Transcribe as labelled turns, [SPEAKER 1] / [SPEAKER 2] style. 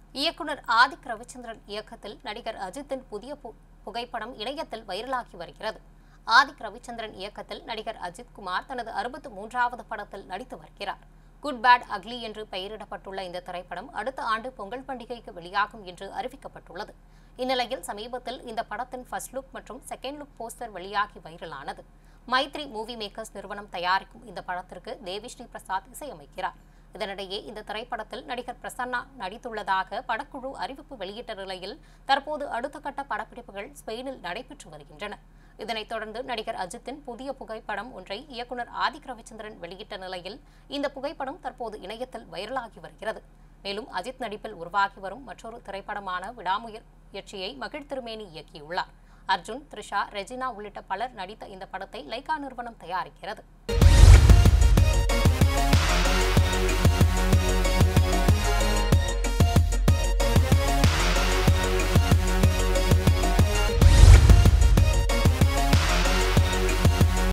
[SPEAKER 1] இயக்குனர் ஆதிக் ரவிச்சந்திரன் இயக்கத்தில் நடிகர் அஜித்தின் புதிய பு- புகைப்படம் இணையத்தில் வைரலாகி வருகிறது ஆதிக் ரவிச்சந்திரன் இயக்கத்தில் நடிகர் அஜித் குமார் தனது அறுபத்து மூன்றாவது படத்தில் நடித்து வருகிறார் குட் பேட் அக்லி என்று பெயரிடப்பட்டுள்ள இந்த திரைப்படம் அடுத்த ஆண்டு பொங்கல் பண்டிகைக்கு வெளியாகும் என்று அறிவிக்கப்பட்டுள்ளது இந்நிலையில் சமீபத்தில் இந்த படத்தின் ஃபர்ஸ்ட் லுக் மற்றும் செகண்ட் லுக் போஸ்டர் வெளியாகி வைரலானது மைத்ரி மூவி மேக்கர்ஸ் நிறுவனம் தயாரிக்கும் இந்த படத்திற்கு தேவிஸ்ரீ பிரசாத் இசையமைக்கிறார் இதனிடையே இந்த திரைப்படத்தில் நடிகர் பிரசன்னா நடித்துள்ளதாக படக்குழு அறிவிப்பு வெளியிட்ட நிலையில் தற்போது அடுத்த கட்ட படப்பிடிப்புகள் ஸ்பெயினில் நடைபெற்று வருகின்றன இதனைத் தொடர்ந்து நடிகர் அஜித்தின் புதிய புகைப்படம் ஒன்றை இயக்குனர் ஆதிக் ரவிச்சந்திரன் வெளியிட்ட நிலையில் இந்த புகைப்படம் தற்போது இணையத்தில் வைரலாகி வருகிறது மேலும் அஜித் நடிப்பில் உருவாகி வரும் மற்றொரு திரைப்படமான விடாமுயற்சியை மகிழ் திருமேனி இயக்கியுள்ளார் அர்ஜுன் த்ரிஷா ரெஜினா உள்ளிட்ட பலர் நடித்த இந்த படத்தை லைகா நிறுவனம் தயாரிக்கிறது